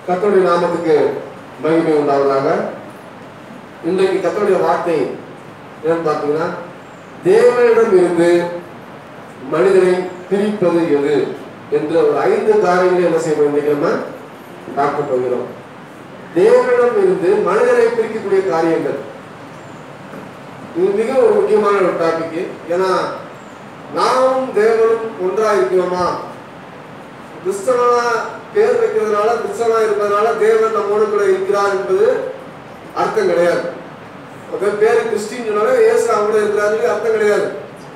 கர்த்தருடைய நாமத்துக்கு மகிமை உண்டாவதாக இன்றைக்கு கர்த்தருடைய வார்த்தை என்னன்னு பார்த்தீங்கன்னா தேவனிடம் இருந்து மனிதனை பிரிப்பது எது என்ற ஒரு ஐந்து காரியங்களை என்ன செய்வோம் இன்னைக்கு நம்ம பார்க்க போகிறோம் தேவனிடம் இருந்து மனிதனை பிரிக்கக்கூடிய காரியங்கள் இது மிக ஒரு முக்கியமான ஒரு டாபிக் ஏன்னா நாமும் தேவனும் ஒன்றா இருக்கிறோமா கிறிஸ்தவனா பேர் வைக்கிறதுனால கிறிஸ்தவனா இருப்பதனால தேவன் நம்மோடு கூட இருக்கிறார் என்பது அர்த்தம் கிடையாது அப்ப பேரு கிறிஸ்டின் சொன்னாலே இயேசு அவங்க இருக்கிறாரு அர்த்தம் கிடையாது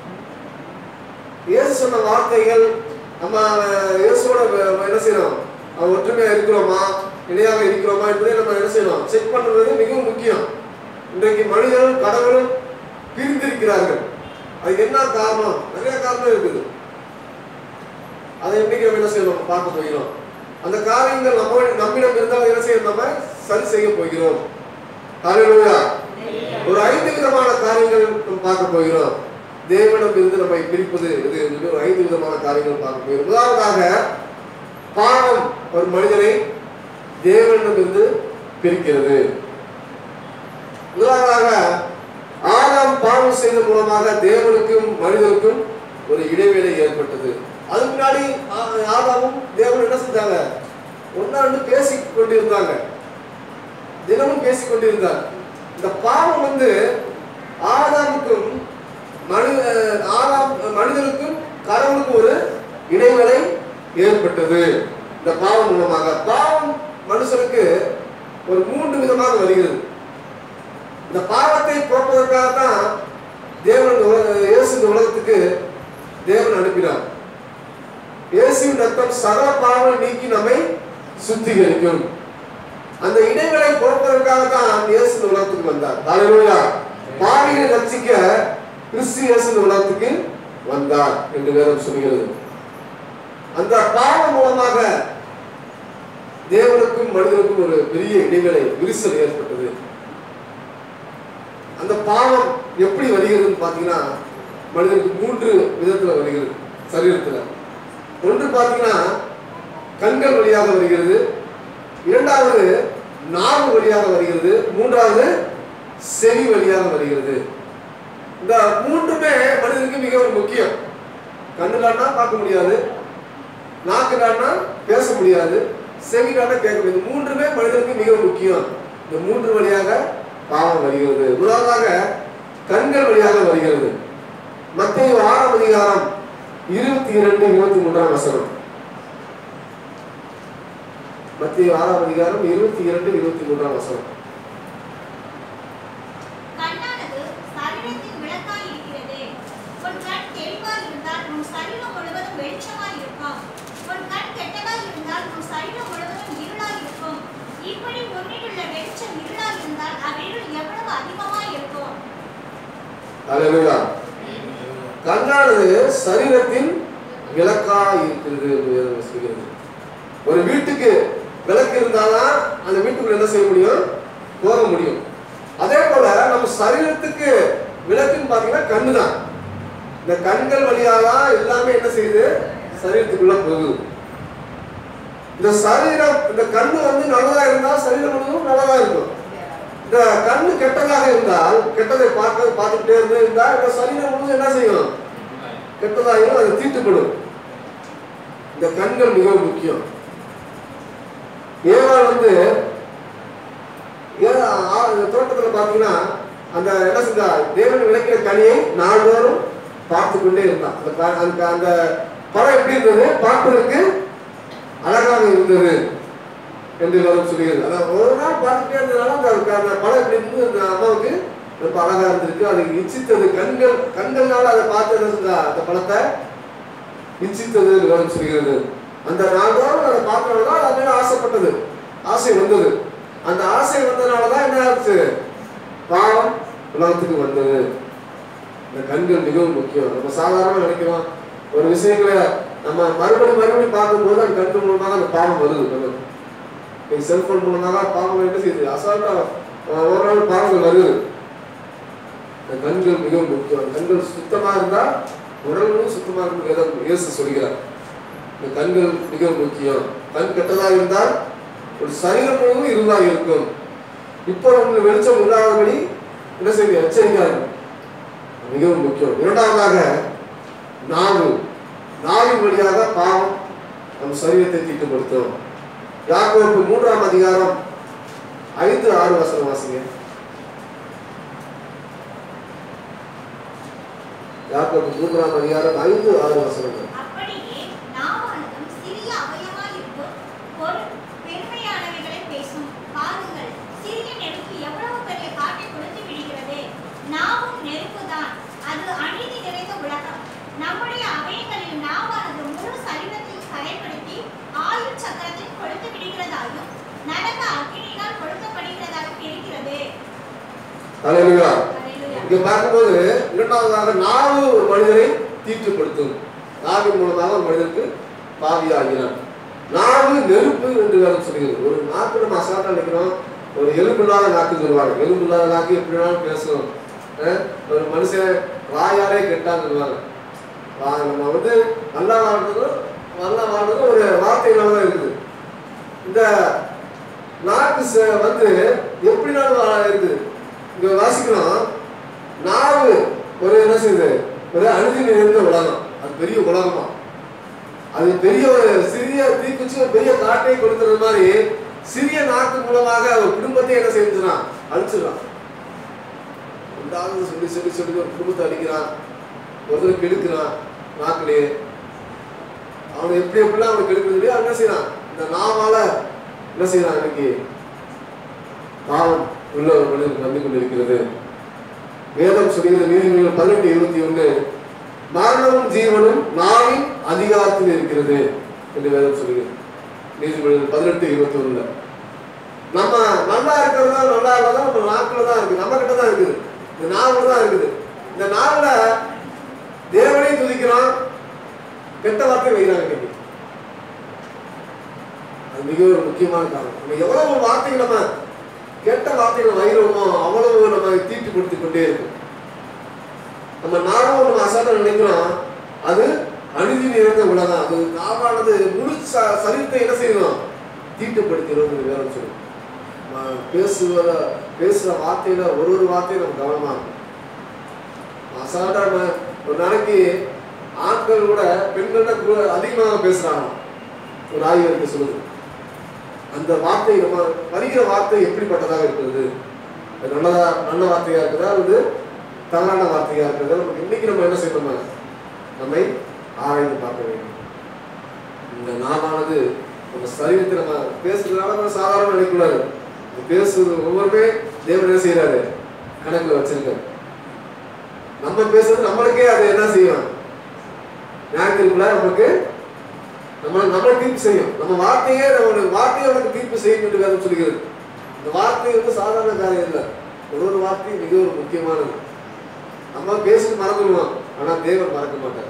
இயேசு சொன்ன வார்த்தைகள் நம்ம அஹ், இயேசுவோட வ- என்ன செய்யணும் அவன் ஒற்றுமையா இருக்கிறோமா இணையாக இருக்கிறோமா என்பதை நம்ம என்ன செய்யணும் செக் பண்றது மிகவும் முக்கியம் இன்றைக்கு மனிதனும் கடவுளும் பிரிந்திருக்கிறார்கள் அதுக்கு என்ன காரணம் நிறைய காரணம் இருக்குது அதை இன்னைக்கு நம்ம என்ன செய்யணும் பார்க்க போகிறோம் அந்த காரியங்கள் நம்ம நம்மிடம் இருந்தால் என்ன செய்யணும் நம்ம சரி செய்ய போகிறோம் ஹalleluya ஒரு ஐந்து விதமான காரியங்கள் நம்ம பார்க்க போகிறோம் தேவனிடம் இருந்து நம்மை பிரிப்பது இது என்று ஒரு ஐந்து விதமான காரியங்கள் பார்க்க போகிறோம் முதலாவதாக பாவம் ஒரு மனிதனை தேவனிடம் இருந்து பிரிக்கிறது முதலாவதாக ஆதாம் பாவம் செய்த மூலமாக தேவனுக்கும் மனிதனுக்கும் ஒரு இடைவேளை ஏற்பட்டது அதுக்கு முன்னாடி ஆ- ஆதாமும் தேவன் என்ன செஞ்சாங்க ஒன்னா ரெண்டு பேசி கொண்டிருந்தாங்க தினமும் பேசிக் கொண்டிருந்தார் இந்த பாவம் வந்து ஆதாமுக்கும் மனித ஆதாம் மனிதனுக்கும் கடவுளுக்கும் ஒரு இடைவேளை ஏற்பட்டது இந்த பாவம் மூலமாக பாவம் மனுஷனுக்கு ஒரு மூன்று விதமாக வருகிறது இந்த பாவத்தை போக்குவதற்காக தான் தேவன் இந்த உலக- இயேசு இந்த உலகத்துக்கு தேவன் அனுப்பினார் இயேசுவின் ரத்தம் சகல பாவம் நீக்கி நம்மை சுத்திகரிக்கும் அந்த இடைவெளை போக்குவதற்காக தான் இயேசு இந்த உலகத்துக்கு வந்தார் ஹalleluya பாவிகளை ரட்சிக்க கிறிஸ்து இயேசு இந்த உலகத்துக்கு வந்தார் என்று வேதம் சொல்கிறது அந்த பாவம் மூலமாக தேவனுக்கும் மனிதனுக்கும் ஒரு பெரிய இடைவேளை விரிசல் ஏற்பட்டது அந்த பாவம் எப்படி வருகிறதுன்னு பார்த்தீங்கன்னா மனிதனுக்கு மூன்று விதத்துல வருகிறது சரீரத்துல ஒன்று பார்த்தீங்கன்னா கண்கள் வழியாக வருகிறது இரண்டாவது நாவு வழியாக வருகிறது மூன்றாவது செவி வழியாக வருகிறது இந்த மூன்றுமே மனிதனுக்கு மிகவும் முக்கியம் கண்ணுலான்னா பார்க்க முடியாது நாக்குலான்னா பேச முடியாது செவிலான்னா கேட்க முடியாது மூன்றுமே மனிதனுக்கு மிகவும் முக்கியம் இந்த மூன்று வழியாக பாவம் வருகிறது முதலாவதாக கண்கள் வழியாக வருகிறது மத்திய ஆறாம் அதிகாரம் இருபத்தி இரண்டு இருபத்தி மூன்றாம் வசனம் மத்திய ஆறாம் அதிகாரம் இருபத்தி இரண்டு இருபத்தி மூன்றாம் வசனம் கண்ணானது சரீரத்தின் விளக்காய் இருக்கிறது உன் கண் தெளிவாய் இருந்தால் உன் சரீரம் முழுவதும் வெளிச்சமாய் இருக்கும் உன் கண் கெட்டதாய் இருந்தால் உன் சரீரம் முழுவதும் இருளாய் இருக்கும் இப்படி உன்னிலுள்ள வெளிச்சம் இருளாய் இருந்தால் அவ்விருள் எவ்வளவு அதிகமாய் இருக்கும் அல்லேலூயா கண்ணானது சரீரத்தின் விளக்காய் இருக்கிறது என்று வேதம் சொல்கிறது ஒரு வீட்டுக்கு விளக்கு இருந்தாதான் அந்த வீட்டுக்குள்ள என்ன செய்ய முடியும் போக முடியும் அதே போல நம்ம சரீரத்துக்கு விளக்குன்னு பாத்தீங்கன்னா கண்ணு தான் இந்த கண்கள் வழியாக தான் எல்லாமே என்ன செய்யுது சரீரத்துக்குள்ள போகுது இந்த சரீரம் இந்த கண்ணு வந்து நல்லதா இருந்தால் சரீரம் முழுவதும் நல்லதா இருக்கும் இந்த கண்ணு கெட்டதாக இருந்தால் கெட்டதை பார்க்க பார்த்துக்கிட்டே இருந்து இருந்தால் இந்த சரீரம் முழுவதும் என்ன செய்யும் கெட்டதாகவும் அது தீட்டுப்படும் இந்த கண்கள் மிகவும் முக்கியம் ஏவாள் வந்து ஏ- ஆ- இந்த தோட்டத்துல பார்த்தீங்கன்னா அந்த என்ன செஞ்சா தேவன் விளக்கிற கனியை நாள்தோறும் பார்த்து கொண்டே இருந்தான் அந்த ப- அந்த அந்த படம் எப்படி இருந்தது பார்ப்பதற்கு அழகாக இருந்தது என்று வேதம் சொல்லுகிறது அதான் ஒரு நாள் பார்த்துட்டே இருந்ததுனால அந்த அந்த படம் எப்படி இருந்தது அந்த அம்மாவுக்கு ரொம்ப அழகா இருந்திருக்கு அது இச்சித்தது கண்கள் கண்கள்னால அதை பார்த்து என்ன செஞ்சா அந்த படத்தை இச்சித்தது என்று வேதம் சொல்கிறது அந்த நாள்தோறும் அதை பார்த்தனால அது மேல ஆசைப்பட்டது ஆசை வந்தது அந்த ஆசை வந்ததுனால தான் என்ன ஆச்சு பாவம் உலகத்துக்கு வந்தது இந்த கண்கள் மிகவும் முக்கியம் நம்ம சாதாரணமா நினைக்கிறோம் ஒரு விஷயங்களை நம்ம மறுபடியும் மறுபடியும் பார்க்கும்போது அந்த கண்கள் மூலமாக அந்த பாவம் வருது நமக்கு எங்க செல்போன் மூலமாக பாவம் என்ன செய்யுது அசால்ட்டா அஹ், ஒரு நாள் பாவங்கள் வருது இந்த கண்கள் மிகவும் முக்கியம் கண்கள் சுத்தமா இருந்தா உடலும் சுத்தமா இருக்கும் வேதம் இயேசு சொல்கிறார் இந்த கண்கள் மிகவும் முக்கியம் கண் கெட்டதாக இருந்தால் ஒரு சரீரம் முழுவதும் இருளாக இருக்கும் இப்போ உங்களுக்கு வெளிச்சம் இல்லாதபடி என்ன செய்ய எச்சரிக்கையா இருக்கும் மிகவும் முக்கியம் இரண்டாவதாக நாவு நாவின் வழியாக பாவம் நம் சரீரத்தை தீட்டுப்படுத்தும் யாக்கோப்பு மூன்றாம் அதிகாரம் ஐந்து ஆறு வசனம் வாசிங்க யாக்கோப்பு மூன்றாம் அதிகாரம் ஐந்து ஆறு வசனங்கள் அப்படியே நாவானதும் சிறிய அவயமாயிருக்கும் பொருள் பெருமையானவைகளை பேசும் பாருங்கள் சிறிய நெருப்பு எவ்வளவு பெரிய காட்டை கொடுத்து விடுகிறது நாவும் நெருப்புதான் அது அநீதி நிறைந்த உலகம் நம்முடைய அவயங்களில் நாவானது முழு சரீரத்தையும் கரைப்படுத்தி ஆயுள் சக்கரத்தில் கொடுத்து விடுகிறதாயும் நரக அக்கினியினால் கொடுக்கப்படுகிறதாயும் இருக்கிறது அல்லேலூயா அல்லேலூயா. இங்க பார்க்கும்போது இரண்டாவதாக நாவு ஒரு மனிதரை தீட்டுப்படுத்தும் நாவின் மூலமாக ஒரு மனிதனுக்கு பாவியாகிறான் நாவு நெருப்பு என்று வேதம் சொல்கிறது ஒரு நாக்கு நம்ம அசால்ட்டா நினைக்கிறோம் ஒரு எலும்பு இல்லாத நாக்கு சொல்லுவாங்க எலும்பு இல்லாத நாக்கு எப்படி வேணாலும் பேசும் அஹ் ஒரு மனுஷன் வாயாலே கெட்டான்னு சொல்லுவாங்க வா- நம்ம வந்து நல்லா வாழ்றதும் நல்லா வாழ்றதும் ஒரு வார்த்தைகளால தான் இருக்குது இந்த நாக்கு ச- வந்து எப்படினாலும் வா- இருக்குது இங்க வாசிக்கிறோம் நாவு ஒரு என்ன செய்யுது ஒரு அழுதி நிறைந்த உலகம் அது பெரிய உலகமா அது பெரிய ஒரு சிறிய தீக்குச்சி ஒரு பெரிய காட்டை கொடுக்கறது மாதிரி சிறிய நாக்கு மூலமாக ஒரு குடும்பத்தை என்ன செஞ்சுறான் அழிச்சிடறான் உண்டாகுது சொல்லி சொல்லி சொல்லி ஒரு குடும்பத்தை அடிக்கிறான் ஒருத்தர் கெடுக்கிறான் நாக்கிலே அவனை எப்படி எப்படிலாம் அவனை கெடுக்கிறது இல்லையோ அவன் என்ன செய்யறான் இந்த நாவால என்ன செய்யறான் இன்னைக்கு பாவம் உள்ள ஒரு மனிதனுக்கு வந்து கொண்டிருக்கிறது வேதம் சொல்கிறது நீதிமொழிகள் பதினெட்டு இருபத்தி ஒண்ணு மரணமும் ஜீவனும் நாவின் அதிகாரத்தில் இருக்கிறது என்று வேதம் சொல்கிறது நீதிமொழிகள் பதினெட்டு இருபத்தி ஒண்ணுல நம்ம நல்லா இருக்கிறதா நல்லா இல்லாத நம்ம நாக்குல தான் இருக்கு நம்ம கிட்ட தான் இருக்குது இந்த நாவுல தான் இருக்குது இந்த நாவுல தேவனையும் துதிக்கிறோம் கெட்ட வார்த்தை வைக்கிறாங்க இன்னைக்கு அது மிக ஒரு முக்கியமான காரணம் நம்ம எவ்வளவு வார்த்தைகள் நம்ம கெட்ட வார்த்தைகள் வைரமோ அவ்வளவு நம்ம தீட்டுப்படுத்தி கொண்டே இருக்கும் நம்ம நானும் நம்ம அசாத நினைக்கிறோம் அது அநீதி நிறைந்த உலகம் அது நாவானது முழு ச- சரீரத்தை என்ன செய்யணும் தீட்டுப்படுத்திடும் வேற சொல்லும் நம்ம பேசுவத பேசுற வார்த்தையில ஒரு ஒரு வார்த்தையும் நம்ம கவனமா இருக்கும் அசால்ட்டா நம்ம ஒரு நாளைக்கு ஆண்கள் கூட பெண்கள்ட கூட அதிகமாக பேசுறாங்க ஒரு ஆய்வறிக்கை சொல்லுது அந்த வார்த்தை நம்ம வருகிற வார்த்தை எப்படிப்பட்டதாக இருக்கிறது அது நல்லதா நல்ல வார்த்தையா இருக்குதா அல்லது தவறான வார்த்தையா இருக்குதா நமக்கு இன்னைக்கு நம்ம என்ன செய்யணும் நம்மை ஆராய்ந்து பார்க்க வேண்டும் இந்த நாளானது நம்ம சரீரத்தை நம்ம பேசுறதுனால நம்ம சாதாரண நினைக்கூடாது இந்த பேசுறது ஒவ்வொருமே தேவன் என்ன செய்யறாரு கணக்குல வச்சிருக்காரு நம்ம பேசுறது நம்மளுக்கே அது என்ன செய்யும் ஞாயிற்று இருக்குல்ல நமக்கு நம்ம நம்மளை தீர்ப்பு செய்யும் நம்ம வார்த்தையே நம்மளுடைய வார்த்தையை நமக்கு தீர்ப்பு செய்யும் என்று வேதம் சொல்கிறது இந்த வார்த்தை வந்து சாதாரண காரியம் இல்லை ஒரு ஒரு வார்த்தையும் மிக ஒரு முக்கியமானது நம்ம பேசி மறந்துடுவோம் ஆனா தேவன் மறக்க மாட்டார்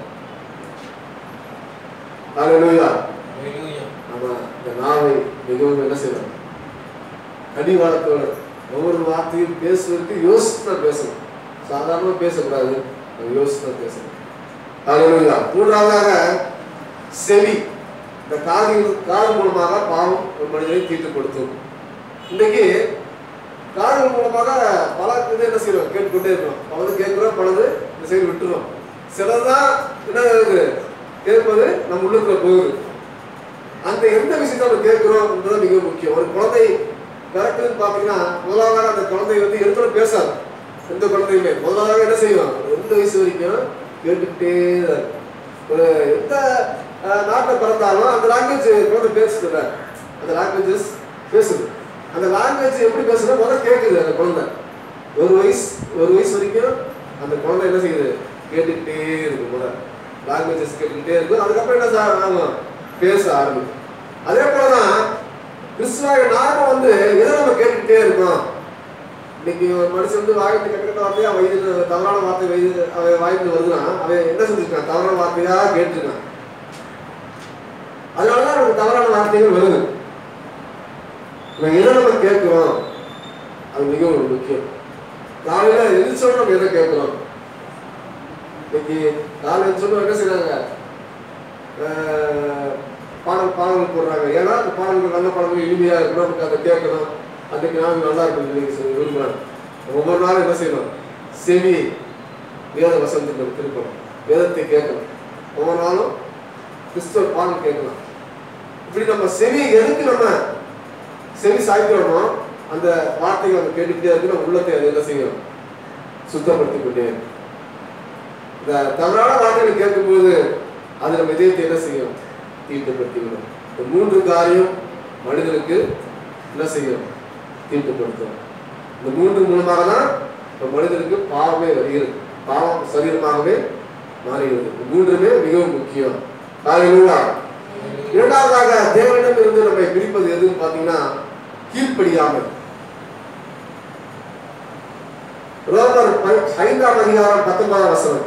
ஹalleluya Hallelujah. நம்ம இந்த நாவை மிகவும் என்ன செய்யணும் கடிவாளத்தோட ஒவ்வொரு வார்த்தையும் பேசுவதற்கு யோசித்து தான் பேசணும் சாதாரணமா பேசக்கூடாது அது யோசித்து தான் பேசணும் ஹalleluya மூன்றாவதாக செவி இந்த காதில் காது மூலமாக பாவம் ஒரு மனிதனை தீட்டுப்படுத்தும் இன்னைக்கு காதுகள் மூலமாக பல இது என்ன செய்யறோம் கேட்டுக்கொண்டே இருக்கிறோம் பலது கேட்கிறோம் பலது இந்த சைடு விட்டுறோம் சிலதான் என்ன இருக்குது கேட்பது நம்ம உள்ளுக்குள்ள போகுது அந்த எந்த விஷயத்தை நம்ம கேட்கிறோம்ன்றது மிக முக்கியம் ஒரு குழந்தை பிறக்குதுன்னு பார்த்தீங்கன்னா முதலாவதாக அந்த குழந்தை வந்து எடுத்துல பேசாது எந்த குழந்தையுமே முதலாவதாக என்ன செய்யும் ரெண்டு வயசு வரைக்கும் கேட்டுக்கிட்டே தான் இருக்கும். ஒரு எந்த அஹ், நாட்டில் பிறந்தாலும் அந்த லாங்குவேஜ் குழந்தை பேசுதுல்ல அந்த லாங்குவேஜஸ் பேசுது அந்த லாங்குவேஜ் எப்படி பேசுறது முதல்ல கேட்குது அந்த குழந்தை ஒரு வயசு ஒரு வயசு வரைக்கும் அந்த குழந்தை என்ன செய்யுது கேட்டுக்கிட்டே இருக்கு முதல்ல லாங்குவேஜஸ் கேட்டுக்கிட்டே இருக்கும் அதுக்கப்புறம் என்ன சா- ஆகும் பேச ஆரம்பிக்கும் அதே போலதான் கிறிஸ்துவாக நாம வந்து எதை நம்ம கேட்டுக்கிட்டே இருக்கோம் இன்னைக்கு ஒரு மனுஷன் வந்து வாயிட்டு கெட்ட கெட்ட வார்த்தையா வயது தவறான வார்த்தை வயது அவன் வாயிட்டு வருதுன்னா அவன் என்ன செஞ்சிருக்கான் தவறான வார்த்தையா கேட்டிருக்கான் அதனாலதான் நமக்கு தவறான வார்த்தைகள் வருது நம்ம எதை நம்ம கேட்கிறோம் அது மிகவும் முக்கியம் காலையில எழுச்சோட நம்ம எதை கேட்கிறோம் இன்னைக்கு காலையில எழுச்சோட என்ன செய்றாங்க ஆஹ், பாடல் பாடல்கள் போடுறாங்க ஏன்னா அந்த பாடல்கள் நல்ல பாடல்கள் இனிமையா இருக்கணும் நமக்கு அதை கேட்கணும் அன்றைக்கு நாள் நல்லா இருக்கணும் நீங்க சொல்லி விரும்புகிறேன் ஒவ்வொரு நாளும் என்ன செய்யணும் செவி வேத வசனத்துக்கு திருப்பணும் வேதத்தை கேட்கணும் ஒவ்வொரு நாளும் கிறிஸ்துவ பாடல் கேட்கலாம் இப்படி நம்ம செவி எதுக்கு நம்ம செவி சாய்க்கிறோமோ அந்த வார்த்தைகளை நம்ம கேட்டுக்கிட்டே இருக்கு நம்ம உள்ளத்தை அது என்ன செய்யும் சுத்தப்படுத்திக் கொண்டே இருக்கும். இந்த தவறான வார்த்தைகளை கேட்கும்போது அது நம்ம இதயத்தை என்ன செய்யும் தீட்டுப்படுத்தி விடும் இந்த மூன்று காரியம் மனிதனுக்கு என்ன செய்யும் தீட்டுப்படுத்தும் இந்த மூன்று மூலமாக தான் இப்ப மனிதனுக்கு பாவமே வருகிறது பாவம் சரீரமாகவே மாறுகிறது இந்த மூன்றுமே மிகவும் முக்கியம் ஹalleluya. இரண்டாவதாக தேவனிடம் இருந்து நம்மை பிரிப்பது எதுன்னு பார்த்தீங்கன்னா கீழ்ப்படியாமல் ரோமர் பை- ஐந்தாம் அதிகாரம் பத்தொன்பதாம் வசனம்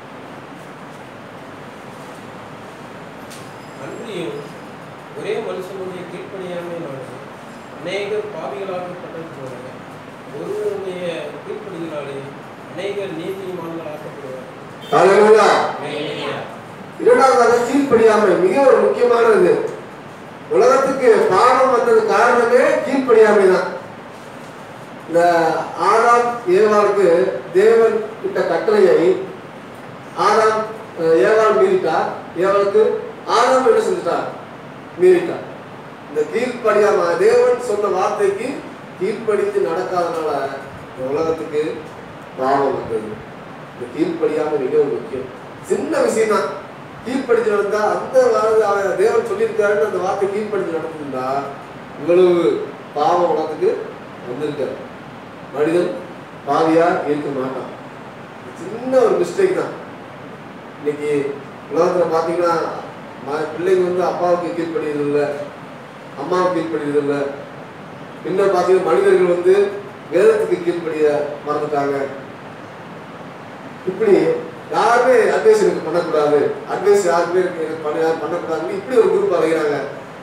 அன்றியும் ஒரே மனுஷனுடைய கீழ்ப்படியாமையினாலே அநேகர் பாவிகளாக்கப்பட்டது போல ஒருவருடைய கீழ்ப்படிகளாலே அநேகர் நீதிமான்களாக்கப்படுவார் ஹalleluya. ஹalleluya. இரண்டாவதாக கீழ்ப்படியாமை மிக ஒரு முக்கியமானது உலகத்துக்கு பாவம் வந்தது காரணமே கீழ்ப்படியாமை தான் இந்த ஆதாம் ஏவாளுக்கு தேவன் இட்ட கட்டளையை ஆதாம் அஹ், ஏவாள் மீறிட்டா ஏவாளுக்கு ஆதாம் என்ன செஞ்சுட்டா மீறிட்டா இந்த கீழ்ப்படியாம தேவன் சொன்ன வார்த்தைக்கு கீழ்ப்படித்து நடக்காதனால இந்த உலகத்துக்கு பாவம் வந்தது இந்த கீழ்ப்படியாம மிகவும் முக்கியம் சின்ன விஷயம் தான் கீழ்ப்படுத்தி நடந்தா அந்த வா- அவன் தேவன் சொல்லியிருக்காருன்னு அந்த வார்த்தை கீழ்ப்படுத்தி நடந்திருந்தா இவ்வளவு பாவம் உலகத்துக்கு வந்திருக்காரு மனிதன் பாவியா இருக்க மாட்டான் சின்ன ஒரு மிஸ்டேக் தான் இன்னைக்கு உலகத்துல பாத்தீங்கன்னா ம- பிள்ளைங்க வந்து அப்பாவுக்கு கீழ்ப்படுகிறது இல்லை அம்மாவுக்கு கீழ்ப்படுகிறது இல்லை இன்னும் பாத்தீங்கன்னா மனிதர்கள் வந்து வேதத்துக்கு கீழ்ப்படிய மறந்துட்டாங்க இப்படி யாருமே அட்வைஸ் எனக்கு பண்ணக்கூடாது அட்வைஸ் யாருமே எனக்கு எனக்கு பண்ண யாரும் பண்ணக்கூடாதுன்னு இப்படி ஒரு குரூப் அலைகிறாங்க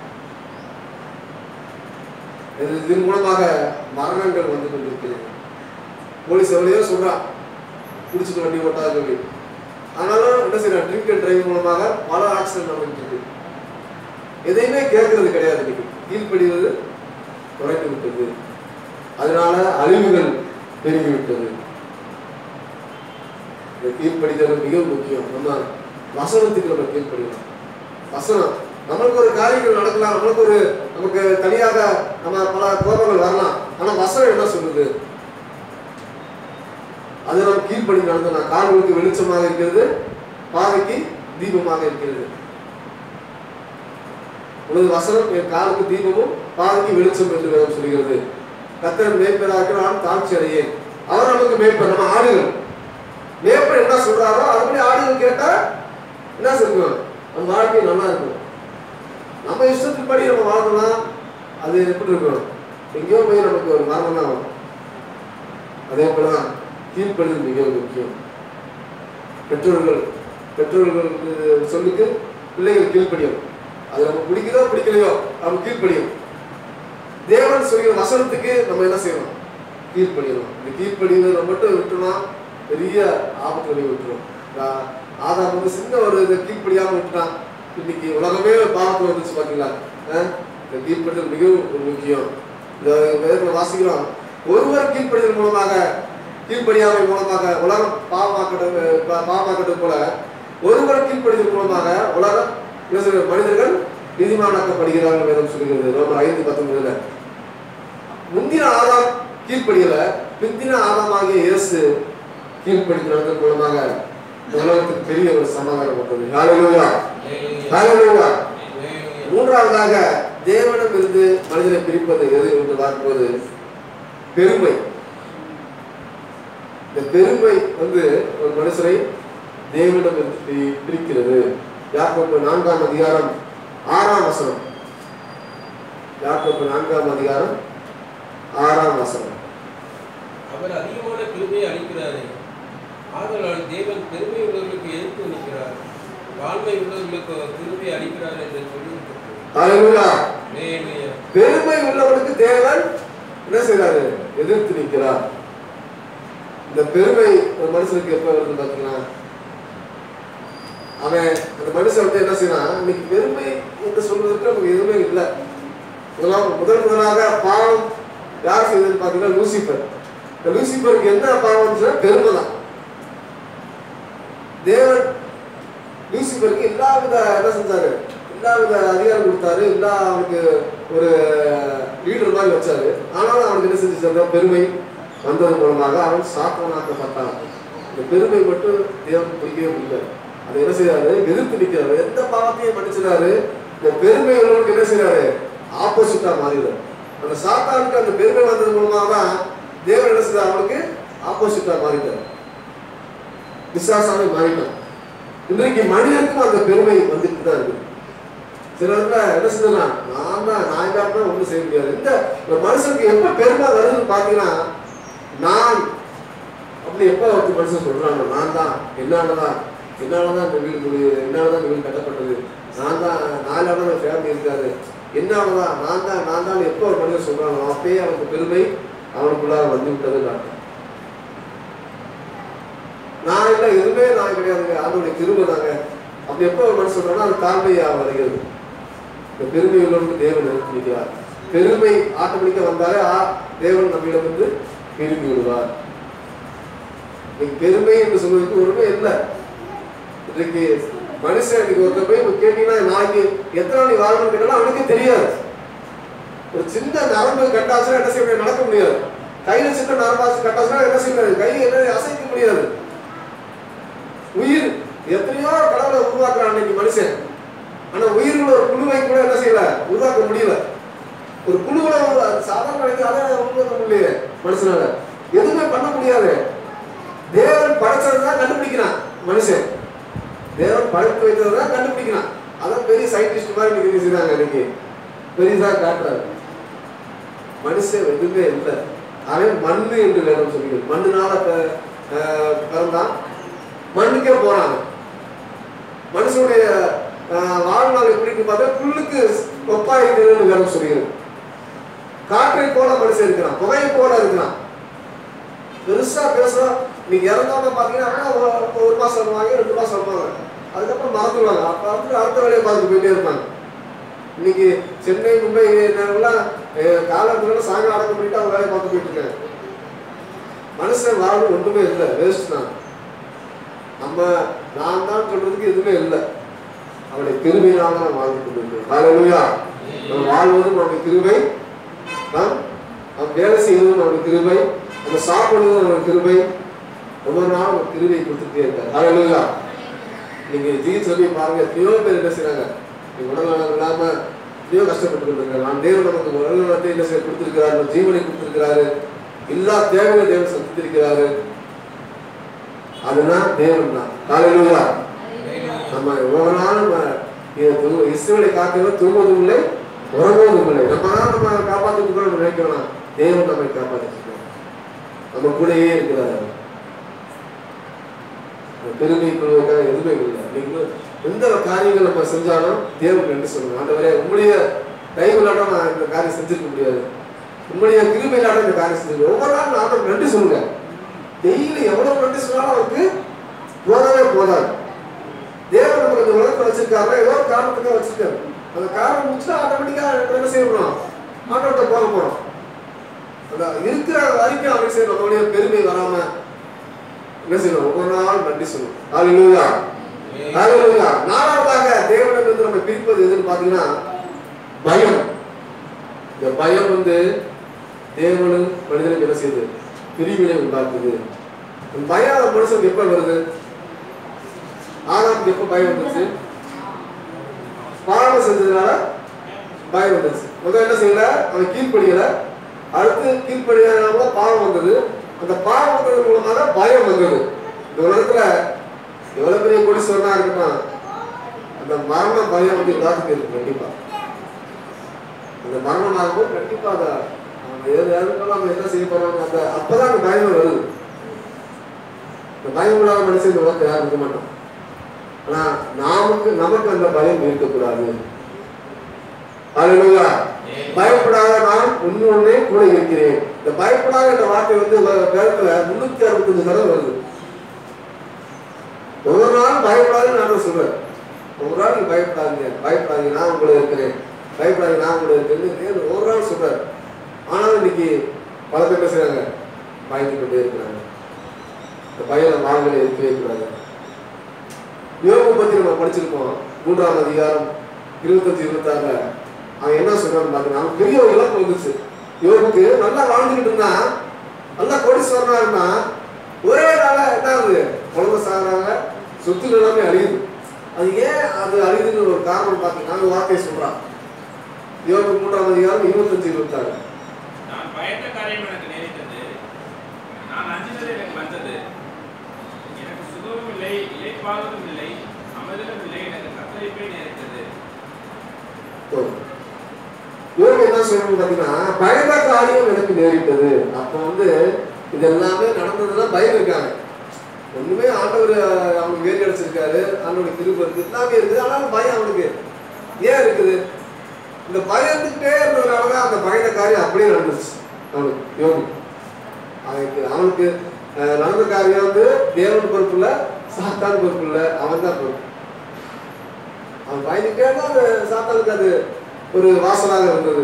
இது- இதன் மூலமாக மரணங்கள் வந்து கொண்டிருக்கிறது போலீஸ் எவ்வளையோ சொல்றான் குடிச்சிட்டு வண்டி ஓட்டாத சொல்லி ஆனாலும் என்ன செய்யறான் ட்ரிங்க் அண்ட் டிரைவ் மூலமாக பல ஆக்சிடென்ட் நடந்துட்டு இருக்கு எதையுமே கேட்கறது கிடையாது இன்னைக்கு கீழ்ப்படிவது குறைந்து விட்டது அதனால அழிவுகள் பெருகிவிட்டது இந்த கீழ்ப்படிதல் மிக முக்கியம் நம்ம வசனத்துக்கு நம்ம கீழ்ப்படியணும் வசனம் நம்மளுக்கு ஒரு காரியங்கள் நடக்கலாம் நம்மளுக்கு ஒரு நமக்கு தனியாக நம்ம பல கோபங்கள் வரலாம் ஆனா வசனம் என்ன சொல்லுது அது நம்ம கீழ்ப்படி நடந்தோம்னா கால்களுக்கு வெளிச்சமாக இருக்கிறது பாதைக்கு தீபமாக இருக்கிறது உனது வசனம் என் காலுக்கு தீபமும் பாதைக்கு வெளிச்சம் என்று வேதம் சொல்கிறது கத்தர் மேய்ப்பராக நான் தாழ்ச்சி அடையேன் அவர் நமக்கு மேய்ப்பர் நம்ம ஆடுகள் மேய்ப்பர் என்ன சொல்றாரோ அதுபடி ஆடுகள் கேட்டா என்ன சொல்லுவோம் நம்ம வாழ்க்கை நல்லா இருக்கும் நம்ம இஷ்டத்துப்படி நம்ம வாழணும்னா அது எப்படி இருக்கும் எங்கேயோ போய் நமக்கு ஒரு மரணம் தான் வரும் அதே போலதான் கீழ்ப்படிதல் மிக முக்கியம் பெற்றோர்கள் பெற்றோர்களுக்கு சொல்லுக்கு பிள்ளைகள் கீழ்ப்படியும் அது நம்ம பிடிக்குதோ பிடிக்கலையோ நம்ம கீழ்ப்படியும் தேவன் சொல்கிற வசனத்துக்கு நம்ம என்ன செய்யணும் கீழ்ப்படியணும் இந்த கீழ்ப்படியதை மட்டும் விட்டோம்னா பெரிய ஆபத்து வழி விட்டுரும் ஆ- ஆதாம் வந்து சின்ன ஒரு இதை கீழ்ப்படியாம விட்டுட்டான் இன்னைக்கு உலகமே பாவத்தில் வந்துச்சு பாத்தீங்களா ஆ? இந்த கீழ்ப்படிதல் மிகவும் ஒரு முக்கியம் இந்த வேதத்தில் வாசிக்கிறோம் ஒருவர் கீழ்ப்படிதல் மூலமாக கீழ்ப்படியாமை மூலமாக உலகம் பாவமாக்கட்டு பாவமாக்கட்டு போல ஒருவர் கீழ்ப்படிதல் மூலமாக உலகம் என்ன சொல்றது? மனிதர்கள் நீதிமானாக்கப்படுகிறார்கள் வேதம் சொல்கிறது ரோமர் ஐந்து பத்தொன்பதுல முந்தின ஆதாம் கீழ்ப்படியல பிந்தின ஆதாமாகிய இயேசு கீழ்ப்படித்து நடந்தது மூலமாக இந்த உலகத்துக்கு பெரிய ஒரு சமாதானம் வந்தது ஹalleluya ஹalleluya. ஹalleluya ஹalleluya. மூன்றாவதாக தேவனிடம் இருந்து மனிதனை பிரிப்பது எது என்று பார்க்கும்போது பெருமை இந்த பெருமை வந்து ஒரு மனுஷரை தேவனிடம் இருந்து பி- பிரிக்கிறது யாக்கோப்பு நான்காம் அதிகாரம் ஆறாம் வசனம் யாக்கோப்பு நான்காம் அதிகாரம் ஆறாம் வசனம் அவர் அதிகமான கிருபையை அளிக்கிறாரே ஆதலால் தேவன் பெருமை உள்ளவர்களுக்கு எதிர்த்து நிற்கிறார் வாழ்மை உள்ளவர்களுக்கு கிருபை அளிக்கிறார் என்று சொல்லியிருக்கிறது ஹalleluya ஹalleluya. பெருமை உள்ளவனுக்கு தேவன் என்ன செய்றாரு எதிர்த்து நிற்கிறார் இந்த பெருமை ஒரு மனுஷனுக்கு எப்ப வருது பாத்தீங்கன்னா அவன் அந்த மனுஷன் வந்து என்ன செய்யறான் இன்னைக்கு பெருமை என்று சொல்வதற்கு நமக்கு எதுவுமே இல்லை முதலாம் முதல் முதலாக பாவம் யார் செய்ததுன்னு பார்த்தீங்கன்னா லூசிபர் இந்த லூசிபருக்கு என்ன பாவம் பெருமை தான் தேவன் லூசிபருக்கு எல்லா வித என்ன செஞ்சாரு எல்லா வித அதிகாரம் கொடுத்தாரு எல்லா அவனுக்கு ஒரு லீடர் மாதிரி வச்சாரு ஆனாலும் அவனுக்கு என்ன செஞ்சு பெருமை வந்தது மூலமாக அவன் சாத்தவனாக்கப்பட்டான் இந்த பெருமை மட்டும் தேவன் பிடிக்கவே முடியல அதை என்ன செய்யறாரு எதிர்த்து நிற்கிறாரு எந்த பாவத்தையும் மன்னிச்சிடாரு இந்த பெருமை உள்ளவனுக்கு என்ன செய்யறாரு ஆப்போசிட்டா மாறிடுறாரு அந்த சாத்தானுக்கு அந்த பெருமை வந்தது மூலமாக தான் தேவன் என்ன செய்யறாரு அவனுக்கு ஆப்போசிட்டா மாறிட்டார் விசுவாசாமி மாறிட்டான் இன்றைக்கு மனிதனுக்கும் அந்த பெருமை வந்துட்டு தான் இருக்கு சில இடத்துல என்ன செஞ்சலாம் நான் தான் நான் இல்லாம ஒன்றும் செய்ய முடியாது இந்த ஒரு மனுஷனுக்கு எப்ப பெருமை வருதுன்னு பாத்தீங்கன்னா நான் அப்படி எப்ப ஒரு மனுஷன் சொல்றாங்க நான் தான் என்னாலதான் என்னாலதான் இந்த வீடு முடியுது என்னாலதான் இந்த வீடு கட்டப்பட்டது நான் தான் நாலாவது ஒரு ஃபேமிலி இருக்காது என்னாலதான் நான் தான் நான் தான் எப்போ ஒரு மனிதன் சொல்றானோ அப்பயே அவனுக்கு பெருமை அவனுக்குள்ளார வந்து விட்டது காட்டும் நான் இல்லை எதுவுமே நான் கிடையாதுங்க அதனுடைய கிருபை தாங்க அப்படி எப்போ ஒரு மனுஷன் சொல்றானோ அது தாழ்மையா வருகிறது இந்த பெருமை உள்ளவனுக்கு தேவன் நிறுத்திக்கிறார் பெருமை ஆட்டோமேட்டிக்கா வந்தாலே ஆ தேவன் நம்மிடம் வந்து திரும்பி விடுவார் நீங்க பெருமை என்று சொல்வதற்கு ஒருமே இல்லை இன்றைக்கு மனுஷன் இன்னைக்கு ஒருத்தர் போய் இப்ப கேட்டீங்கன்னா நாளைக்கு எத்தனை நாள் நீ வாழணும்னு கேட்டாலும் அவனுக்கே தெரியாது ஒரு சின்ன நரம்பு கட்டாச்சுன்னா என்ன செய்ய முடியாது நடக்க முடியாது கையில சின்ன நரம்பாச்சு கட்டாச்சுன்னா என்ன செய்ய முடியாது கை என்ன அசைக்க முடியாது உயிர் எத்தனையோ கடவுளை உருவாக்குறான் அன்னைக்கு மனுஷன் ஆனா உயிர்கள் ஒரு குழுவை கூட என்ன செய்யல உருவாக்க முடியல ஒரு குழுவுல ஒரு சாதாரண நினைக்க அதை உருவாக்க முடியல மனுஷனால எதுவுமே பண்ண முடியாது தேவன் படைச்சதுதான் கண்டுபிடிக்கிறான் மனுஷன் தேவன் படைத்து வைத்ததுதான் கண்டுபிடிக்கிறான் அதான் பெரிய சயின்டிஸ்ட் மாதிரி இன்னைக்கு செய்றாங்க இன்னைக்கு பெரியதா காட்டுறாரு மனுஷன் எதுவுமே இல்லை அவன் மண்ணு என்று வேணும் சொல்லி மண்ணுனால ப- ஆஹ் பிறந்தான் மண்ணுக்கே போறான் மனுஷனுடைய ஆஹ், வாழ்நாள் எப்படின்னு பார்த்தா புல்லுக்கு ஒப்பா இருக்கிறதுன்னு வேணும் சொல்லிடுது காற்றை போல மனுஷன் இருக்கிறான் புகையை போல இருக்கிறான் பெருசா பேசுறோம் நீங்க இறந்தவங்க பாத்தீங்கன்னா ஒரு- ஒரு மாசம் வருவாங்க ரெண்டு மாசம் வருவாங்க அதுக்கப்புறம் மறந்துடுவாங்க அப்ப வந்து அடுத்த வேலையை பார்த்துட்டு போயிட்டே இருப்பாங்க இன்னைக்கு சென்னை மும்பை எல்லாம் காலத்துல சாயங்காலம் அடக்கம் பண்ணிட்டு அவங்க வேலையை பார்த்து போயிட்டு இருக்காங்க மனுஷன் வாழ்வு ஒன்றுமே இல்லை வேஸ்ட் தான் நம்ம நான் தான் சொல்றதுக்கு எதுவுமே இல்லை அவருடைய கிருபையினால நான் வாழ்ந்து கொண்டிருக்கிறோம் ஹalleluya நம்ம வாழ்வதும் நம்முடைய கிருபை நாம் நாம் வேலை செய்வதும் நம்முடைய கிருபை நம்ம சாப்பிடுவதும் நம்முடைய கிருபை ஒவ்வொரு நாளும் ஒரு கிருபை கொடுத்துட்டே இருக்காரு ஹalleluya நீங்க ஜீவிச்சு சொல்லி பாருங்க எத்தனையோ பேர் என்ன செய்றாங்க நீங்க உடல்நலம் இல்லாம எத்தனையோ கஷ்டப்பட்டு இருக்காங்க நான் தேவன் நமக்கு உடல்நலத்தை என்ன செய்ய கொடுத்திருக்கிறாரு நம்ம ஜீவனை கொடுத்திருக்கிறாரு எல்லா தேவைகளை தேவன் சந்தித்திருக்கிறாரு அதுதான் தேவன் தான் ஹalleluya நம்ம ஒவ்வொரு நாளும் நம்ம இதை தூ- இஸ்ரவேலை காக்கிறவர் தூங்குவதும் இல்லை உறங்குவதும் இல்லை நம்ம தான் நம்ம காப்பாற்றிட்டு நம்ம நினைக்கலாம் தேவன் நம்மை காப்பாற்றிட்டு நம்ம கூடயே இருக்கிறார் அந்த பெருமை கொள்வதற்காக எதுவுமே இல்லை நீங்க எந்த காரியங்கள் நம்ம செஞ்சாலும் தேவன் என்று சொல்லணும் ஆண்டவரே உங்களுடைய கைவிளாட்டம் நான் இந்த காரியம் செஞ்சிருக்க முடியாது உங்களுடைய கிருமையிலாட்டம் இந்த காரியம் செஞ்சிருக்க ஒவ்வொரு நாளும் ஆண்டவர் நன்றி சொல்லுங்க டெய்லி எவ்வளவு நன்றி சொன்னாலும் அவருக்கு போதவே போதாது தேவன் நமக்கு இந்த உலகத்தை வச்சிருக்காரு ஏதோ ஒரு காரணத்துக்காக வச்சிருக்காரு அந்த காரணம் முடிச்சுட்டா ஆட்டோமேட்டிக்கா என்ன செய்யணும் ஆட்டோட்ட போக போறோம் அந்த இருக்கிற வரைக்கும் அவன் செய்யணும் நம்மளுடைய பெருமை வராம என்ன செய்யணும் ஒவ்வொரு நாள் நன்றி சொல்லணும் ஹalleluya ஹalleluya நாலாவதாக தேவனிடமிருந்து நம்ம பிரிப்பது எதுன்னு பாத்தீங்கன்னா பயம் இந்த பயம் வந்து தேவனும் மனிதனுக்கு என்ன செய்யுது பிரிவினை உண்டாக்குது இந்த பயம் அந்த மனுஷனுக்கு எப்ப வருது ஆதாமுக்கு எப்ப பயம் வந்துச்சு பாவம் செஞ்சதுனால பயம் வந்துச்சு முதல்ல என்ன செய்யல அவன் கீழ்ப்படியல அடுத்து கீழ்ப்படியாத கூட பாவம் வந்தது அந்த பாவம் வந்தது மூலமாக பயம் வந்தது இந்த உலகத்துல எவ்வளவு பெரிய கோடீஸ்வரனா இருக்கட்டும் அந்த மரண பயம் வந்து எல்லாத்துக்கும் இருக்கு கண்டிப்பா அந்த மரணம் ஆகும்போது கண்டிப்பா அதை அவங்க எது எதுனாலும் நம்ம என்ன செய்ய போறோம் அந்த அப்பதான் அந்த பயம் வருது இந்த பயம் இல்லாத மனுஷன் இந்த உலகத்தை யாரும் இருக்க மாட்டோம் ஆனா நமக்கு நமக்கு அந்த பயம் இருக்கக்கூடாது அல்லேலூயா பயப்படாத நான் உன்னோடனே கூட இருக்கிறேன் இந்த பயப்படாத என்ற வார்த்தை வந்து உங்க வேதத்துல முன்னூத்தி அறுபத்தஞ்சு தடவை வருது ஒவ்வொரு நாளும் பயப்படாதுன்னு நான் சொல்றேன் ஒவ்வொரு நாள் நீங்க பயப்படாதீங்க பயப்படாதீங்க நான் உங்களை இருக்கிறேன் பயப்படாதீங்க நான் உங்களை இருக்கிறேன்னு ஒவ்வொரு நாள் சொல்றாரு ஆனாலும் இன்னைக்கு பல பேர் என்ன செய்றாங்க பயந்து கொண்டே இருக்கிறாங்க இந்த பயம் வாழ்களை இருக்கவே கூடாது யோகை பத்தி நம்ம படிச்சிருக்கோம் மூன்றாம் அதிகாரம் இருபத்தஞ்சு இருபத்தாறுல அவன் என்ன சொல்றான்னு பாத்தீங்கன்னா அவன் பெரிய ஒரு இழப்பு வந்துச்சு யோகுக்கு நல்லா வாழ்ந்துகிட்டு இருந்தான் நல்லா கோடீஸ்வரனா இருந்தான் ஒரே நாள என்ன ஆகுது குழந்தை சாகுறாங்க சொத்து எல்லாமே அழியுது அது ஏன் அது அழியுதுன்னு ஒரு காரணம் பார்த்தீங்கன்னா அந்த வார்த்தையை சொல்றான் யோகு மூன்றாம் அதிகாரம் இருபத்தஞ்சு இருபத்தாறு நான் பயந்த காரியம் எனக்கு நேரிட்டது நான் அஞ்சினது எனக்கு வந்தது எனக்கு சுகமும் இல்லை இலைப்பாவதும் இல்லை அமர்தலும் இல்லை எனக்கு தத்தளிப்பே நேரிட்டது யோகி என்ன சொல்லணும் பார்த்தீங்கன்னா பயந்த காரியம் எனக்கு நேரிட்டது அப்போ வந்து இது எல்லாமே நடந்ததுலாம் பயம் இருக்காங்க ஒண்ணுமே ஆண்டவர் அஹ், அவனுக்கு வேறு அடிச்சிருக்காரு ஆண்டோட கிருப இருக்கு எல்லாமே இருக்குது ஆனாலும் பயம் அவனுக்கு ஏன் இருக்குது இந்த பயந்துக்கிட்டே இருந்ததுனால தான் அந்த பயந்த காரியம் அப்படியே நடந்துச்சு அவனுக்கு யோகி அவனுக்கு அவனுக்கு அஹ், நடந்த காரியம் வந்து தேவன் பொறுப்பு இல்லை சாத்தான் பொறுப்பு இல்லை அவன் தான் பொறுப்பு அவன் பயந்துக்கிட்டே தான் அந்த சாத்தானுக்கு அது ஒரு வாசலாக இருந்தது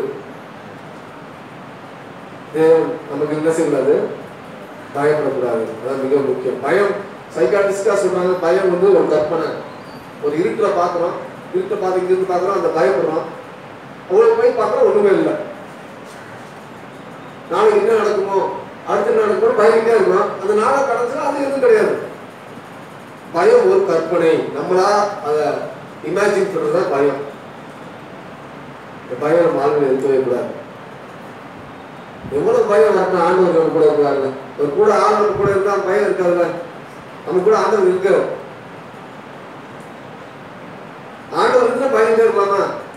தேவன் நமக்கு என்ன செய்யக்கூடாது பயப்படக்கூடாது அதான் மிக முக்கியம் பயம் சைக்காட்டிஸ்டா சொல்றாங்க பயம் வந்து ஒரு கற்பனை ஒரு இருட்டுல பாக்குறோம் இருட்டை பார்த்து இங்க இருந்து பாக்குறோம் அந்த பயப்படுறோம் அவ்வளவு போய் பார்க்குறோம் ஒண்ணுமே இல்லை நாளைக்கு என்ன நடக்குமோ அடுத்து என்ன நடக்குமோ பயந்துட்டே இருக்கோம் அந்த நாளை கடந்துச்சுன்னா அது எதுவும் கிடையாது பயம் ஒரு கற்பனை நம்மளா அதை இமேஜின் பண்றதுதான் பயம் இந்த பயம் நம்ம ஆளுநர் இருக்கவே கூடாது எவ்வளவு பயம் வரணும் ஆண்டவர் நம்ம கூட இருக்கிறாங்க ஒரு கூட ஆண்டவர் கூட இருந்தா பயம் இருக்காதுல்ல நம்ம கூட ஆண்டவர் இருக்காரு ஆண்டவர் இருந்தா பயந்தே இருக்கலாமா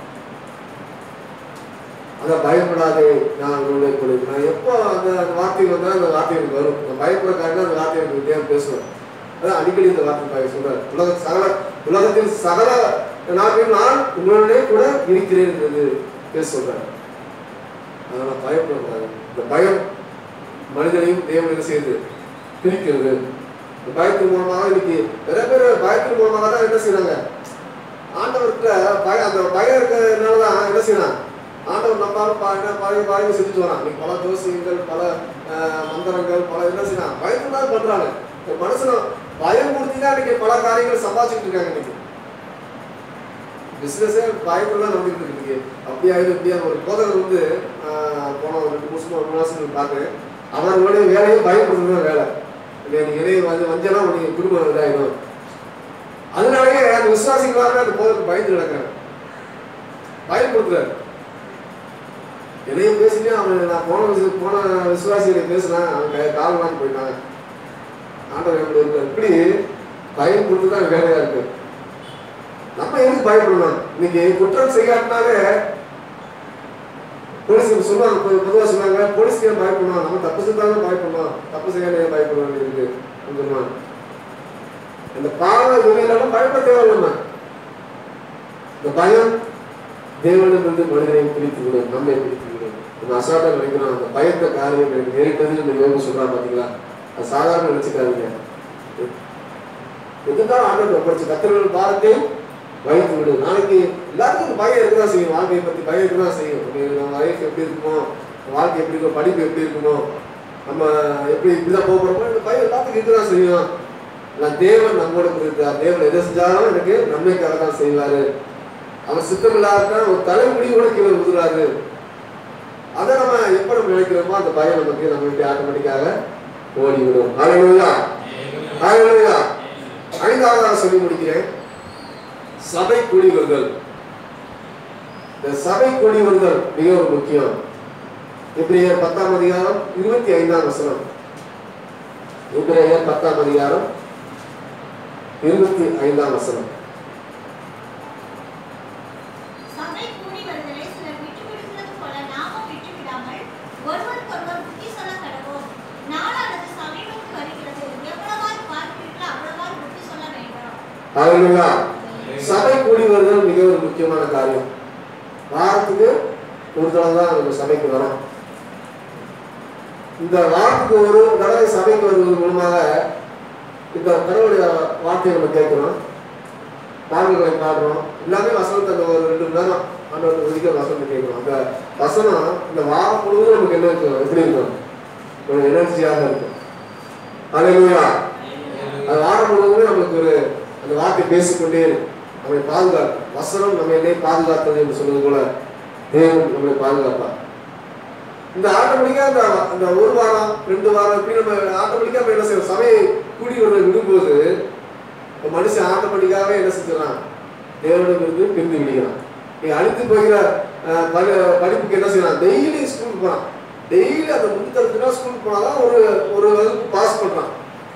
அத பயப்படாதே நான் உங்களுடைய கூட இருக்கிறேன். நான் எப்போ அந்த அந்த வார்த்தை வந்தா அந்த வார்த்தை எனக்கு வரும் நான் பயப்பட காரணம் அந்த வார்த்தை எனக்கு தேவன் பேசுவேன் அதான் அடிக்கடி இந்த வார்த்தை பாய் சொல்றாரு உலக சகல உலகத்தில் சகல நாட்டில் நான் உங்களுடைய கூட இருக்கிறேன் என்று பேச சொல்றாரு அதனால பயப்படக்கூடாது இந்த பயம் மனிதனையும் தேவனையும் சேர்ந்து பிரிக்கிறது இந்த பயத்தின் மூலமாக இன்னைக்கு நிறைய பேர் பயத்தின் மூலமாக தான் என்ன செய்றாங்க ஆண்டவர்கிட்ட பய அந்த பயம் இருக்கிறதுனால தான் என்ன செய்யறான் ஆண்டவர் நம்மாலும் ப- என்ன பழைய பழைய செஞ்சுட்டு வரான் இன்னைக்கு பல ஜோசியங்கள் பல அஹ், மந்திரங்கள் பல என்ன செய்யறான் பயத்துல தான் பண்றாங்க இந்த மனுஷனை பயம் கொடுத்தி தான் இன்னைக்கு பல காரியங்கள் சம்பாதிச்சுட்டு இருக்காங்க இன்னைக்கு பிசினஸே பயத்துல தான் நடந்துட்டு இருக்கு அப்படியா இது இப்படியா ஒரு போதகர் வந்து ஆஹ், போன ஒரு ரெண்டு வருஷமா ஒரு மாசம் பார்த்தேன் அவர்களுடைய வேலையை பயப்படுறது தான் வேலை இல்லை நீ இணைய வந்து வஞ்சனா உனக்கு குடும்பம் இதாயிடும் அதனாலேயே அந்த விசுவாசிகளாக அந்த போதற்கு பயந்து கிடக்கிறாங்க பயப்படுத்துறாரு என்னையும் பேசிட்டு அவன் நான் போன விசு போன விசுவாசிகளை பேசினேன் அவன் கை காலெல்லாம் போயிட்டாங்க ஆண்டவர் எப்படி இருக்கார் இப்படி பயம் கொடுத்து தான் வேலையா இருக்கு நம்ம எதுக்கு பயப்படணும் இன்னைக்கு குற்றம் செய்யாட்டினாலே போலீஸ் சொல்லுவாங்க பொ- பொதுவா சொன்னாங்க போலீஸ்க்கு ஏன் பயப்படணும் நம்ம தப்பு செஞ்சாலும் பயப்படணும் தப்பு செய்யாம ஏன் பயப்பட வேண்டியிருக்கு அப்படின்னு சொல்லுவாங்க இந்த பாவ இவையிலும் பயப்பட தேவையில்லை நம்ம இந்த பயம் தேவனிடமிருந்து மனிதனை பிரித்து விடும் நம்மை பிரித்து விடும் நம்ம அசால்ட்டா நினைக்கிறோம் அந்த பயத்த காரியம் எனக்கு நேரிட்டதுன்னு இந்த யோகம் சொல்றா பாத்தீங்களா அது சாதாரண நினைச்சுக்காதீங்க எதுதான் ஆண்டவர் ஒப்படைச்சு கத்திரர்கள் பாரத்தை வைத்து விடு நாளைக்கு எல்லாத்துக்கும் ஒரு பயம் இருக்கதான் செய்யும் வாழ்க்கையை பத்தி பயம் இருக்கதான் செய்யும் நம்ம நம்ம லைஃப் எப்படி இருக்குமோ வாழ்க்கை எப்படி இருக்கும் படிப்பு எப்படி இருக்குமோ நம்ம எப்படி இப்படிதான் போக போறோமோ இந்த பயம் எல்லாத்துக்கும் இருக்கதான் செய்யும் நான் தேவன் நம்மோட கூட இருக்கிறார் தேவன் எதை செஞ்சாலும் எனக்கு நன்மைக்காக தான் செய்வாரு அவர் சித்தம் இல்லாத ஒரு தலைமுடி கூட கீழே விழுதுறாரு அதை நம்ம எப்ப நம்ம நினைக்கிறோமோ அந்த பயம் நமக்கு நம்ம விட்டு ஆட்டோமேட்டிக்காக ஓடிவிடும் ஹalleluya ஹalleluya ஐந்தாவது சொல்லி முடிக்கிறேன் சபை கூடி வருதல் இந்த சபை கூடி வருதல் மிகவும் முக்கியம் எபிரேயர் பத்தாம் அதிகாரம் இருபத்தி ஐந்தாம் வசனம் எபிரேயர் பத்தாம் அதிகாரம் இருபத்தி ஐந்தாம் வசனம் சபை கூடி வருதலை சிலர் விட்டுவிடுகிறது போல நாமும் விட்டுவிடாமல் ஒருவருக்கொருவர் புத்தி சொல்ல கடவோம் நாளானது சமீபத்து வருகிறது எவ்வளவாய் பார்க்கிறீர்களோ அவ்வளவாய் புத்தி சொல்ல வேண்டும் ஹalleluya சபை கூடி வருதல் மிக ஒரு முக்கியமான காரியம் வாரத்துக்கு ஒரு தடவை தான் நம்ம சபைக்கு வரோம் இந்த வாரத்துக்கு ஒரு தடவை சபைக்கு வருவதன் மூலமாக இந்த கடவுளுடைய வார்த்தையை நம்ம கேட்கிறோம் பாடல்களை பாடுறோம் எல்லாமே வசனத்தை அந்த ஒரு ரெண்டு மணி நேரம் ஆண்டவர் ஒதுக்கிற வசனத்தை கேட்கிறோம் அந்த வசனம் இந்த வாரம் முழுவதும் நமக்கு என்ன இருக்கும் எப்படி இருக்கும் ஒரு எனர்ஜியாக இருக்கும் அலையா அது வாரம் முழுவதும் நம்மளுக்கு ஒரு அந்த வார்த்தை பேசிக்கொண்டே இருக்கும் நம்மை பாதுகாக்கும் வசனம் நம்ம என்னை பாதுகாத்தது என்று சொன்னது போல தேவன் நம்மளை பாதுகாப்பார் இந்த ஆட்டோமேட்டிக்கா அந்த அந்த ஒரு வாரம் ரெண்டு வாரம் இப்படி நம்ம ஆட்டோமேட்டிக்கா நம்ம என்ன செய்யறோம் சபையை கூடி ஒரு விடும்போது ஒரு மனுஷன் ஆட்டோமேட்டிக்காவே என்ன செஞ்சிடறான் தேவனிடமிருந்து பிரிந்து விடுகிறான் நீ அடுத்து போகிற அஹ், படி- படிப்புக்கு என்ன செய்யறான் டெய்லி ஸ்கூலுக்கு போறான் டெய்லி அந்த முன்தரத்துனா ஸ்கூலுக்கு போனாதான் ஒரு ஒரு வகுப்பு பாஸ் பண்றான்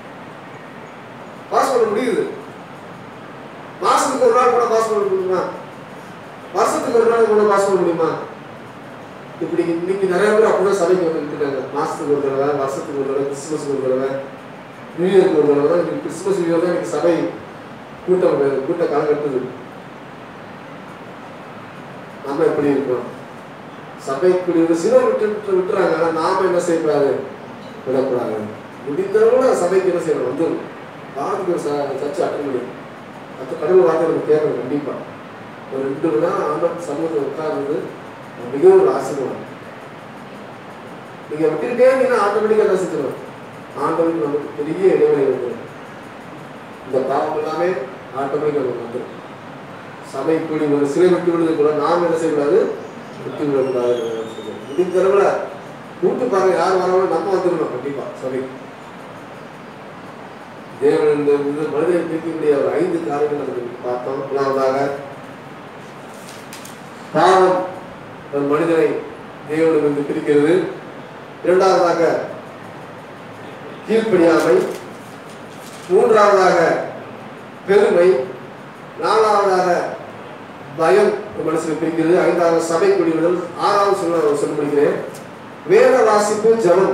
பாஸ் பண்ண முடியுது மாசத்துக்கு ஒரு நாள் கூட பாஸ் பண்ண முடியுமா வருஷத்துக்கு ஒரு நாள் கூட பாஸ் பண்ண முடியுமா இப்படி இன்னைக்கு நிறைய பேர் அப்படிதான் சபைக்கு வந்துட்டு இருக்காங்க மாசத்துக்கு ஒரு தடவை வருஷத்துக்கு ஒரு தடவை கிறிஸ்துமஸ்க்கு ஒரு தடவை நியூ இயர்க்கு ஒரு தடவை தான் இன்னைக்கு கிறிஸ்துமஸ் நியூ இயர் தான் இன்னைக்கு சபை கூட்டம் கூட்ட காலம் கட்டுது நம்ம எப்படி இருக்கோம் சபைக்குரிய சிலர் விட்டு விட்டு விட்டுறாங்க ஆனா நாம என்ன செய்யக்கூடாது விடக்கூடாது முடிந்தவங்கள சபைக்கு என்ன செய்யணும் வந்துடும் வாரத்துக்கு ஒரு ச- சர்ச்சை அட்டன் பண்ணி மற்ற கடவுள் வார்த்தை நம்ம கேட்கணும் கண்டிப்பா ஒரு ரெண்டு மணி நேரம் ஆண்டவர் சமூகத்தில் உட்கார்ந்து மிகவும் ஒரு ஆசீர்வாதம் நீங்க விட்டுக்கிட்டே இருந்தீங்கன்னா ஆட்டோமேட்டிக்கா என்ன செஞ்சிடும் ஆண்டவருக்கு நமக்கு பெரிய இடைவெளி வந்துடும் இந்த பாவம் எல்லாமே ஆட்டோமேட்டிக்கா நமக்கு வந்துடும் சபை கூடி ஒரு சிலை விட்டு விடுறது கூட நாம் என்ன செய்யக்கூடாது விட்டு விடக்கூடாது முடிஞ்ச அளவுல கூட்டு பாருங்க யார் வராலும் நம்ம வந்துடணும் கண்டிப்பா சபை தேவன் இந்த இந்த மனிதனை பிரிக்கக்கூடிய ஒரு ஐந்து காரியங்கள் நமக்கு பார்த்தோம் முதலாவதாக பாவம் ஒரு மனிதனை தேவனிடமிருந்து பிரிக்கிறது இரண்டாவதாக கீழ்ப்படியாமை மூன்றாவதாக பெருமை நாலாவதாக பயம் ஒரு மனசுல பிரிக்கிறது ஐந்தாவது சபை குடிவிடல் ஆறாவது சொல்ல சொல்ல முடிகிறேன் வேத வாசிப்பு ஜபம்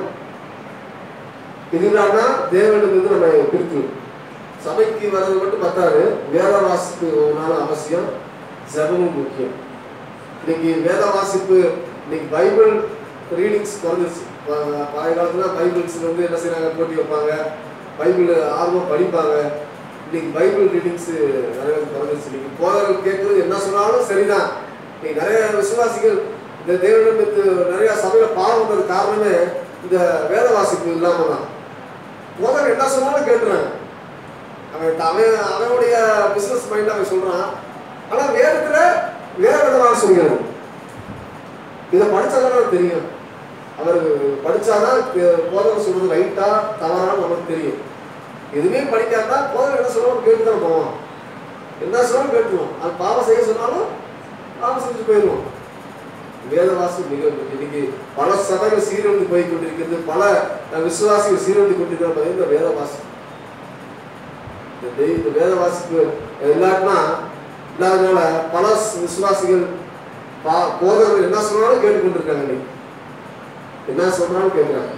இதுதான் தேவனிடமிருந்து நம்ம பிரிக்கணும் சபைக்கு வர்றது மட்டும் பத்தாது வேத வாசிப்பு ஒரு நாள் அவசியம் ஜபமும் முக்கியம் இன்னைக்கு வேத வாசிப்பு இன்னைக்கு பைபிள் ரீடிங்ஸ் குறைஞ்சிருச்சு ப- பழைய காலத்துல பைபிள்ஸ் வந்து என்ன செய்றாங்க போட்டி வைப்பாங்க பைபிள் ஆர்வம் படிப்பாங்க இன்னைக்கு பைபிள் ரீடிங்ஸ் நிறைய பேர் குறைஞ்சிருச்சு இன்னைக்கு போதர்கள் கேட்கறது என்ன சொன்னாலும் சரிதான் இன்னைக்கு நிறைய விசுவாசிகள் இந்த தேவனிடத்து நிறைய சபையில பாவம் வந்தது காரணமே இந்த வேத வாசிப்பு இல்லாம தான் போதகர் என்ன சொன்னாலும் கேட்டுறாங்க அவன் அவன் அவனுடைய பிசினஸ் மைண்ட் அவன் சொல்றான் ஆனா வேதத்துல வேற விதமாக சொல்கிறது இதை படிச்சாதான் தெரியும் அவர் படிச்சாதான் தெ- போதகர் சொல்றது ரைட்டா தவறான்னு நமக்கு தெரியும் எதுவுமே படிக்காட்டா போதகர் என்ன சொல்லுவோம் கேட்டு தான் போவோம் என்ன சொன்னாலும் கேட்டுருவோம் அது பாவம் செய்ய சொன்னாலும் பாவம் செஞ்சு போயிடுவோம் வேதவாசி மிக முக்கியம். இன்னைக்கு பல சபைகள் சீரழிந்து போய் கொண்டிருக்கிறது பல அஹ், விசுவாசிகள் சீரழிந்து கொண்டிருக்கிறது இந்த வேதவாசி இந்த தெய்- இந்த வேதவாசிப்பு இல்லாட்டினா இல்லாதனால பல ஸ்- விசுவாசிகள் பா- போதகர்கள் என்ன சொன்னாலும் கேட்டுக்கொண்டிருக்காங்க இன்னைக்கு என்ன சொன்னாலும் கேட்கிறாங்க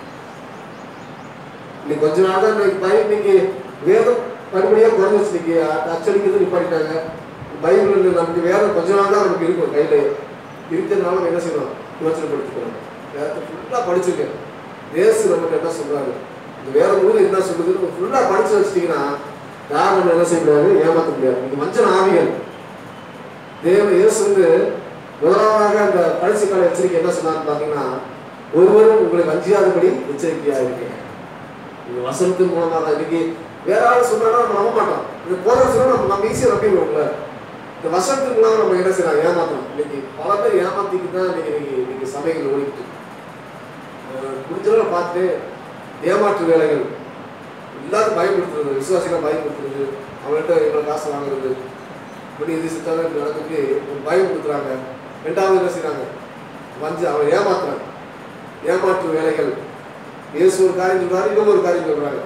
இன்னைக்கு கொஞ்ச நாள் தான் இன்னைக்கு பை இன்னைக்கு வேதம் படிப்படியாக குறைஞ்சிச்சு இன்னைக்கு அ- அச்சடிக்கிறது நிப்பாட்டிட்டாங்க பைபிள் நமக்கு வேதம் கொஞ்ச நாள் தான் நமக்கு இருக்கும் கையில இருக்கிறதுனால நம்ம என்ன செய்யணும் யோசனைப்படுத்திக்கிறோம் வேதத்தை ஃபுல்லாக படிச்சிருக்கேன் தேசு நமக்கு என்ன சொல்றாரு இந்த வேதம் முழுவதும் என்ன சொல்லுது ஃபுல்லாக படிச்சு வச்சிட்டீங்கன்னா யாரும் நம்ம என்ன செய்ய முடியாது ஏமாற்ற முடியாது இது மஞ்சள் ஆவிகள் தேவ இயேசு வந்து முதலாவதாக அந்த கடைசி கால எச்சரிக்கை என்ன சொன்னான்னு பார்த்தீங்கன்னா ஒருவரும் உங்களை வஞ்சியாதபடி எச்சரிக்கையாக இருக்கேன் இந்த வசனத்தின் மூலமாக தான் இன்னைக்கு வேற ஆள் சொன்னா நம்ம நம்ப மாட்டோம் இந்த போதனை சொன்னா நம்ம நம்ம ஈஸியாக நம்பிடுவோம்ல இந்த வசனத்தின் மூலம் நம்ம என்ன செய்யலாம் ஏமாத்தணும் இன்னைக்கு பல பேர் ஏமாத்திக்கு தான் இன்னைக்கு இன்னைக்கு இன்னைக்கு சபைகள் ஓடிக்கிட்டு இருக்கு. அஹ் முடிஞ்சளவு பார்த்து ஏமாற்று வேலைகள் இல்லாத பயப்படுத்துறது விசுவாசிகளை பயப்படுத்துறது அவங்கள்ட்ட இவ்வளோ காசு வாங்குறது இப்படி இது சித்தாங்க இப்படி நடக்குது ஒரு பயப்படுத்துறாங்க ரெண்டாவது என்ன செய்றாங்க வஞ்சு அவன் ஏமாத்துறாங்க ஏமாற்று வேலைகள் இயேசு ஒரு காரியம் சொல்றாரு இன்னும் ஒரு காரியம் சொல்றாங்க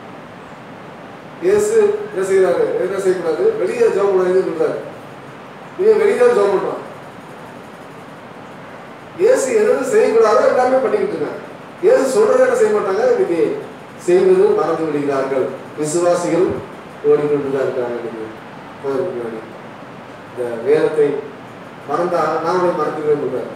இயேசு என்ன செய்யறாரு என்ன செய்யக்கூடாது வெளியே ஜெபம் பண்ணாதுன்னு சொல்றாரு இவன் வெளியே தான் ஜெபம் பண்றான் இயேசு எதுவும் செய்யக்கூடாதோ எல்லாமே பண்ணிக்கிட்டு இருக்காங்க இயேசு சொல்றதை என்ன செய்ய மாட்டாங்க இன்னைக்கு செய்வது மறந்து விடுகிறார்கள் விசுவாசிகள் ஓடிக்கொண்டு தான் இருக்காங்க இன்னைக்கு கோயிலுக்கு முன்னாடி. இந்த வேதத்தை மறந்தா நாமளே மறந்துக்கவே முடியாது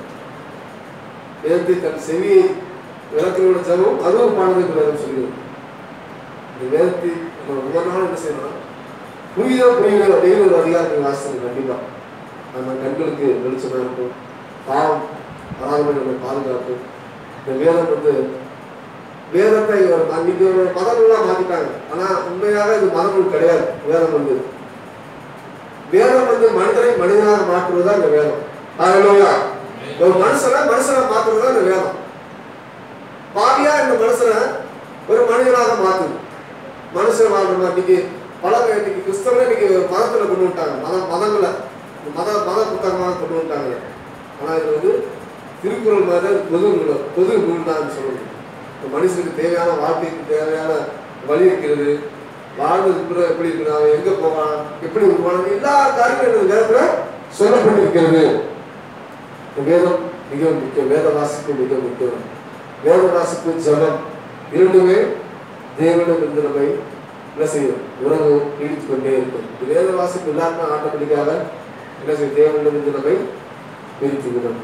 வேதத்தை தன் செவியை விளக்கிறோட ஜபம் அதுவும் பானதுக்கு வேதம் சொல்லுது இந்த வேதத்தை நம்ம ஒவ்வொரு நாளும் என்ன செய்யணும் புரியுதோ புரியலையோ டெய்லி ஒரு அதிகாரத்தை வாசிக்கணும் கண்டிப்பா நம்ம கண்களுக்கு வெளிச்சமா இருக்கும் பாவம் வராமல் நம்மை பாதுகாக்கும் இந்த வேதம் வந்து வேதத்தை ஒரு அன்னைக்கு ஒரு மத நூலா மாத்திட்டாங்க ஆனா உண்மையாக இது மத நூல் கிடையாது வேதம் வந்து வேதம் வந்து மனிதனை மனிதனாக மாற்றுவதுதான் இந்த வேதம் ஹalleluya ஒரு மனுஷனை மனுஷனை மாற்றுவதுதான் இந்த வேதம் பாவியா இந்த மனுஷனை ஒரு மனிதனாக மாத்துது மனுஷன் வாழ்ற இன்னைக்கு பல பேர் இன்னைக்கு கிறிஸ்தவரை இன்னைக்கு மதத்துல கொண்டு வந்துட்டாங்க மத மதங்களை மத மத புத்தகமாக கொண்டு வந்துட்டாங்க ஆனா இது வந்து திருக்குறள் மாதிரி அது பொது நூல் பொது நூல் தான் சொல்லுது இந்த மனுஷனுக்கு தேவையான வாழ்க்கைக்கு தேவையான வழி இருக்கிறது வாழ்ந்ததுக்கு பிறகு எப்படி இருக்கிறான் அவன் எங்க போவான் எப்படி உருவான எல்லா காரியங்களும் இந்த வேதத்துல சொல்லப்பட்டிருக்கிறது இந்த வேதம் மிகவும் முக்கியம் வேத வாசிப்பு மிக முக்கியம் வேத வாசிப்பு ஜபம் இரண்டுமே தேவனிடமிருந்து நம்மை என்ன செய்யும் உறவு நீடித்துக் கொண்டே இருக்கும் இந்த வேத வாசிப்பு இல்லாம ஆட்டோமேட்டிக்காக என்ன செய்யும் தேவனிடமிருந்து நம்மை பிரித்துவிடும்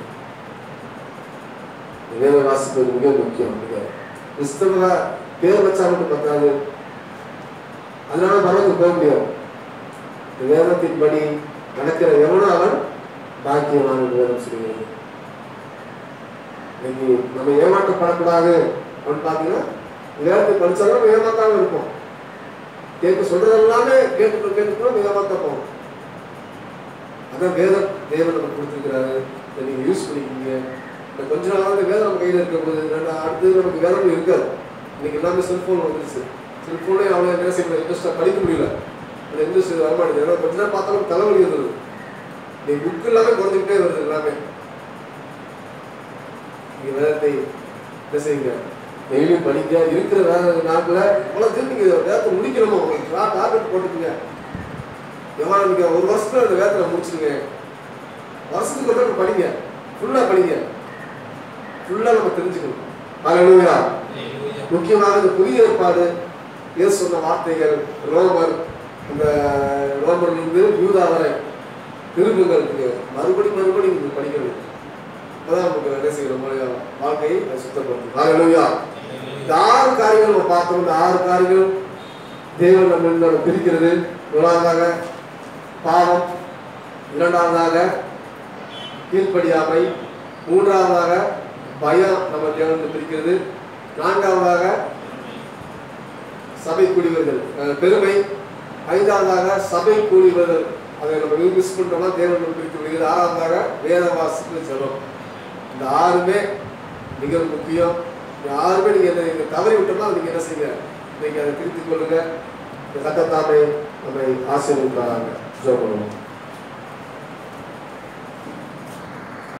இந்த வேத வாசிப்பு மிக முக்கியம் மிக கிறிஸ்தவ பேர் வச்சா மட்டும் பத்தாது அதனால பரவத்து போக முடியாது இந்த வேதத்தின்படி நடக்கிற எவனோ அவன் பாக்கியமான வேதம் சொல்கிறது இன்னைக்கு நம்ம ஏமாற்றப்படக்கூடாது அப்படின்னு பார்த்தீங்கன்னா வேதத்தை படிச்சாலும் நம்ம ஏமாத்தாம இருப்போம் கேட்க சொல்றது எல்லாமே கேட்டு கேட்டு நம்ம ஏமாத்த போவோம் அதான் வேதம் தேவன் நமக்கு கொடுத்துருக்கிறாரு இதை நீங்க யூஸ் பண்ணிக்கிங்க இந்த கொஞ்ச நாள் இந்த வேதம் நம்ம கையில இருக்க போது ரெண்டு அடுத்தது நமக்கு வேதம் இருக்காது இன்னைக்கு எல்லாமே செல்போன் வந்துருச்சு செல்போனே அவ்வளோ என்ன செய்ய இன்ட்ரெஸ்டாக படிக்க முடியல அந்த இன்ட்ரெஸ்ட் வரமாட்டேங்குது ஏன்னா கொஞ்ச நேரம் பார்த்தாலும் தலைவலி இருந்தது நீ புக் எல்லாமே குறைஞ்சிக்கிட்டே வருது எல்லாமே நீங்க வேதத்தை என்ன செய்யுங்க டெய்லியும் படிக்க இருக்கிற வேற நாட்டில் இவ்வளோ நீங்க வேதத்தை முடிக்கணுமா உங்களுக்கு டார்கெட் போட்டுக்கோங்க எவ்வளோ நீங்க ஒரு வருஷத்துல அந்த வேதத்தை முடிச்சிடுங்க வருஷத்துக்கு ஒரு தடவை படிங்க ஃபுல்லா படிங்க ஃபுல்லா நம்ம தெரிஞ்சுக்கணும் ஹalleluya முக்கியமாக இந்த புதிய ஏற்பாடு இயேசு சொன்ன வார்த்தைகள் ரோமர் இந்த ரோமர்ல இருந்து யூதா வரை திரும்புங்கள் நீங்க மறுபடி மறுபடி நீங்க படிக்கணும் அப்பதான் நமக்கு என்ன செய்யற நம்மளுடைய வாழ்க்கையை அது சுத்தப்படுத்தும் ஹalleluya இந்த ஆறு காரியங்கள் நம்ம பார்த்தோம் இந்த ஆறு காரியங்கள் தேவன் நம்ம நம்ம பிரிக்கிறது முதலாவதாக பாவம் இரண்டாவதாக கீழ்ப்படியாமை மூன்றாவதாக பயம் நம்ம தேவன் பிரிக்கிறது நான்காவதாக சபை கூடியவர்கள் அஹ், பெருமை ஐந்தாவதாக சபை கூடியவர்கள் அதை நம்ம மிஸ் பண்ணிட்டோம்னா தேவன் நம்ம பிரித்து விடுகிறது ஆறாவதாக வேத வாசிப்பு ஜெபம் இந்த ஆறுமே மிக முக்கியம் இந்த ஆறுமே நீங்க என்ன நீங்க தவறி விட்டோம்னா நீங்க என்ன செய்யுங்க நீங்க அதை திருத்திக் கொள்ளுங்க இந்த சட்டத்தாமை நம்மை ஆசீர்வதிப்பாங்க ஜெபம் பண்ணுவோம்